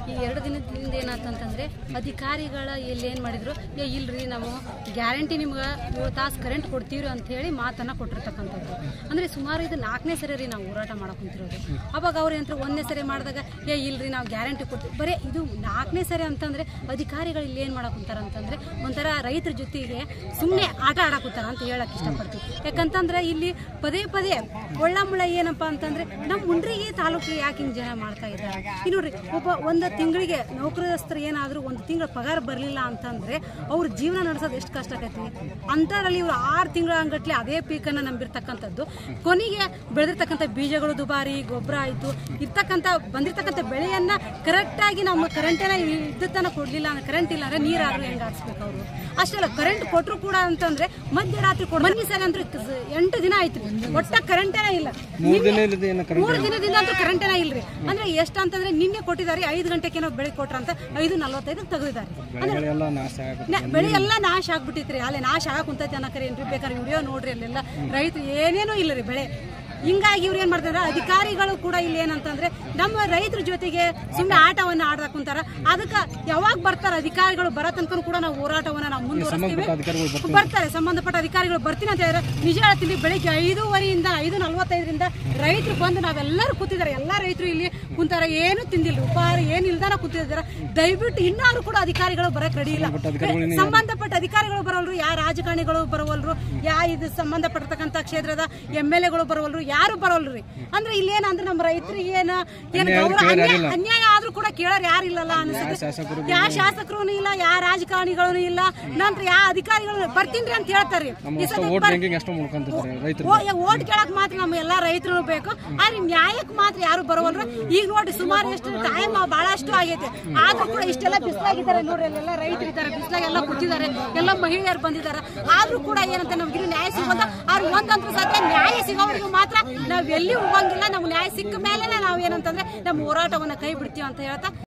ಈ ಎರಡು ದಿನದಿಂದ ಏನಾತಂತಂದ್ರೆ ಅಧಿಕಾರಿಗಳ ಎಲ್ಲಿ ಏನ್ ಮಾಡಿದ್ರು ಏ ಇಲ್ರಿ ನಾವು ಗ್ಯಾರಂಟಿ ನಿಮ್ಗೆ ಏಳು ತಾಸು ಕರೆಂಟ್ ಕೊಡ್ತೀವಿ ಅಂತ ಹೇಳಿ ಮಾತನ್ನ ಕೊಟ್ಟಿರ್ತಕ್ಕಂಥದ್ದು ಅಂದ್ರೆ ಸುಮಾರು ಇದು ನಾಲ್ಕನೇ ಸರಿ ರೀ ನಾವು ಹೋರಾಟ ಮಾಡಕ್ ಕುಂತಿರೋದು ಅವಾಗ ಅವ್ರ ಏನಂತಾರೆ ಒಂದನೇ ಸರಿ ಮಾಡಿದಾಗ ಏ ಇಲ್ರಿ ನಾವು ಗ್ಯಾರಂಟಿ ಕೊಡ್ತೀವಿ ಬರೀ ಇದು ನಾಲ್ಕನೇ ಸರಿ ಅಂತಂದ್ರೆ ಅಧಿಕಾರಿಗಳು ಇಲ್ಲಿ ಏನ್ ಮಾಡಕ್ ಕುಂತಾರ ಅಂತಂದ್ರೆ ಒಂಥರ ರೈತರ ಜೊತೆಗೆ ಸುಮ್ಮನೆ ಆಟ ಆಡಕ್ ಕುಂತಾರ ಅಂತ ಹೇಳಕ್ ಇಷ್ಟಪಡ್ತೀವಿ ಯಾಕಂತಂದ್ರೆ ಇಲ್ಲಿ ಪದೇ ಪದೇ ಒಳ್ಳ ಮುಳ್ಳ ಏನಪ್ಪಾ ಅಂತಂದ್ರೆ ನಮ್ಮ ಮುಂಡ್ರಿಗೆ ತಾಲೂಕಿಗೆ ಯಾಕೆ ಹಿಂಗ್ ಜನ ಮಾಡ್ತಾ ಇದ್ದಾರೆ ಈಗ ನೋಡ್ರಿ ಒಬ್ಬ ಒಂದು ತಿಂಗಳಿಗೆ ನೌಕರಸ್ಥರು ಏನಾದರೂ ಒಂದು ತಿಂಗಳ ಪಗಾರ ಬರಲಿಲ್ಲ ಅಂತಂದ್ರೆ ಅವ್ರ ಜೀವನ ನಡೆಸೋದು ಎಷ್ಟು ಕಷ್ಟ ಆಕೈತಿ ಅಂಥದ್ರಲ್ಲಿ ಇವರು ಆರು ತಿಂಗಳ ಅಂಗಟ್ಲೆ ಅದೇ ಪೀಕನ್ನು ನಂಬಿರ್ತಕ್ಕಂಥದ್ದು ಕೊನೆಗೆ ಬೆಳೆದಿರ್ತಕ್ಕಂಥ ಬೀಜಗಳು ದುಬಾರಿ ಗೊಬ್ಬರ ಆಯಿತು ಇರ್ತಕ್ಕಂಥ ಬಂದಿರ್ತಕ್ಕಂಥ ಬೆಳೆಯನ್ನ ಕರೆಕ್ಟಾಗಿ ನಮ್ಮ ಕರೆಂಟೇನ ಇದ್ದತನ ಕೊಡಲಿಲ್ಲ ಅಂದ್ರೆ ಕರೆಂಟ್ ಇಲ್ಲ ಅಂದ್ರೆ ನೀರಾದ್ರೂ ಹೆಂಗೆ ಹಾಕ್ಸ್ಬೇಕು ಅವರು ಅಷ್ಟೆಲ್ಲ ಕರೆಂಟ್ ಕೊಟ್ಟರು ಕೂಡ ಅಂತಂದ್ರೆ ಮಧ್ಯರಾತ್ರಿ ಕೊಡ ಬನ್ನಿ ಸರ್ ಅಂದ್ರೆ ಕ- ಎಂಟು ದಿನ ಆಯ್ತು ಒಟ್ಟ ಕರೆಂಟೇನೇ ಇಲ್ಲ ಮೂರು ದಿನ ಇಲ್ಲದೆ ಏನು ಕರೆಂಟ್ ಮೂರು ದಿನದಿಂದ ಅಂತೂ ಕರೆಂಟೇನ ಇಲ್ರಿ ಅಂದ್ರೆ ಎಷ್ಟು ಅಂತಂದ್ರೆ ನಿನ್ನೆ ಕೊಟ್ಟಿದ್ದಾರೆ ಐದು ಗಂಟೆಗೆ ಏನೋ ಬೆಳಗ್ಗೆ ಕೊಟ್ರಂತ ಐದು ನಲ್ವತ್ತೈದು ತೆಗೆದಿದ್ದಾರೆ ಬೆಳೆಗಳೆಲ್ಲ ನಾಶ ಆಗುತ್ತೆ ನ- ಬೆಳೆ ಎಲ್ಲ ನಾಶ ಆಗ್ಬಿಟ್ಟಿತ್ರಿ ಅಲ್ಲಿ ನಾಶ ಆಗಕ್ ಕುಂತೈತಿ ಅನ್ನಕರಿ ಏನ್ರಿ ಬೇಕಾದ್ರೆ ವಿಡಿಯೋ ನೋಡ್ರಿ ಅಲ್ಲೆಲ್ಲ ರೈತರು ಏನೇನೂ ಇಲ್ಲ ರೀ ಬೆಳೆ ಹಿಂಗಾಗಿ ಇವ್ರು ಏನ್ ಮಾಡ್ತಾರೆ ಅಧಿಕಾರಿಗಳು ಕೂಡ ಇಲ್ಲಿ ಏನಂತಂದ್ರೆ ನಮ್ಮ ರೈತರ ಜೊತೆಗೆ ಸುಮ್ಮನೆ ಆಟವನ್ನ ಆಡಕ್ ಕುಂತಾರ ಅದಕ್ಕೆ ಯಾವಾಗ ಬರ್ತಾರ ಅಧಿಕಾರಿಗಳು ಬರೋ ತನಕ ಕೂಡ ನಾವು ಹೋರಾಟವನ್ನ ನಾವು ಮುಂದುವರಿಸ್ತೀವಿ ಅಧಿಕಾರಿಗಳು ಬರ್ತಾರೆ ಬರ್ತಾರೆ ಸಂಬಂಧಪಟ್ಟ ಅಧಿಕಾರಿಗಳು ಬರ್ತೀನಿ ಅಂತ ಹೇಳಿದ್ರೆ ನಿಜ ಹೇಳ್ತೀನಿ ಬೆಳಿಗ್ಗೆ ಐದೂವರೆಯಿಂದ ಐದು ನಲ್ವತ್ತೈದರಿಂದ ರೈತರು ಬಂದು ನಾವೆಲ್ಲರೂ ಕೂತಿದ್ದಾರೆ ಎಲ್ಲ ರೈತರು ಇಲ್ಲಿ ಕುಂತಾರ ಏನು ತಿಂದಿಲ್ಲ ಉಪಹಾರ ಏನು ಇಲ್ದಾನ ಕೂತಿದ್ದಾರೆ ದಯವಿಟ್ಟು ಇನ್ನಾರು ಕೂಡ ಅಧಿಕಾರಿಗಳು ಬರಕ್ ರೆಡಿ ಇಲ್ಲ ಸಂಬಂಧಪಟ್ಟ ಅಧಿಕಾರಿಗಳು ಬರೋಲ್ರು ಯಾ ರಾಜಕಾರಣಿಗಳು ಬರೋವಲ್ರು ಯಾ ಇದು ಸಂಬಂಧಪಟ್ಟಿರ್ತಕ್ಕಂಥ ಕ್ಷೇತ್ರದ ಎಂ ಎಲ್ ಎಗಳು ಬರೋವಲ್ರು ಯಾರು ಬರೋಲ್ರಿ ಅಂದ್ರೆ ಇಲ್ಲೇನಂದ್ರೆ ನಮ್ಮ ರೈತರಿಗೆ ಏನ ಏನ್ ಗೌರವ ಅನ್ಯಾಯ ಅನ್ಯಾಯ ಆದ್ರೂ ಕೂಡ ಕೇಳೋರು ಯಾರು ಇಲ್ಲಲ್ಲ ಅನ್ಸುತ್ತೆ ಯಾ ಶಾಸಕರು ಇಲ್ಲ ಯಾ ರಾಜಕಾರಣಿಗಳು ಇಲ್ಲ ನಂತರ ಯಾ ಅಧಿಕಾರಿಗಳು ಬರ್ತೀನಿ ಅಂತ ಹೇಳ್ತಾರೆ ಈ ಸತಿ ಓಟ್ ಬ್ಯಾಂಕಿಂಗ್ ಎಷ್ಟೋ ಮಾಡ್ಕೊಂತಿದ್ದಾರೆ ರೈತರು ಓಟ್ ಕೇಳಕ್ ಮಾತ್ರ ನಮ್ಮ ಎಲ್ಲಾ ರೈತರು ಬೇಕು ಆದ್ರೆ ನ್ಯಾಯಕ್ ಮಾತ್ರ ಯಾರು ಬರೋವಲ್ರು ಈಗ ನೋಡಿ ಸುಮಾರು ಎಷ್ಟು ಟೈಮ್ ಬಹಳಷ್ಟು ಆಗೈತೆ ಆದ್ರೂ ಕೂಡ ಇಷ್ಟೆಲ್ಲ ಬಿಸಿಲಾಗಿದ್ದಾರೆ ನೋಡ್ರಿ ಅಲ್ಲೆಲ್ಲ ರೈತರು ಇದ್ದಾರೆ ಬಿಸಿಲಾಗೆಲ್ಲ ಕೂತಿದ್ದಾರೆ ಎಲ್ಲ ಮಹಿಳೆಯರು ಬಂದಿದ್ದಾರೆ ಆದ್ರೂ ಕೂಡ ಏನಂತ ನಮ್ಗೆ ಇನ್ನೂ ನ್ಯಾಯ ಸಿಗೋದ ಆದ್ರೆ ಒಂದಂತೂ ಸತ್ಯ ನ್ಯಾಯ ಸಿಗೋವರೆಗೂ ಮಾತ್ರ ನಾವ್ ಎಲ್ಲಿ ಹೋಗಂಗಿಲ್ಲ ನಮ್ಗೆ ನ್ಯಾಯ ಸಿಕ್ಕ ಮೇಲೆ ನಾವ್ ಏನಂತಂದ್ರೆ ನಮ್ಮ ಹೋರಾಟವನ್ನ ಕೈ ಬಿಡ್ತೀವಿ ಅಂತ ಹೇಳ್ತಾ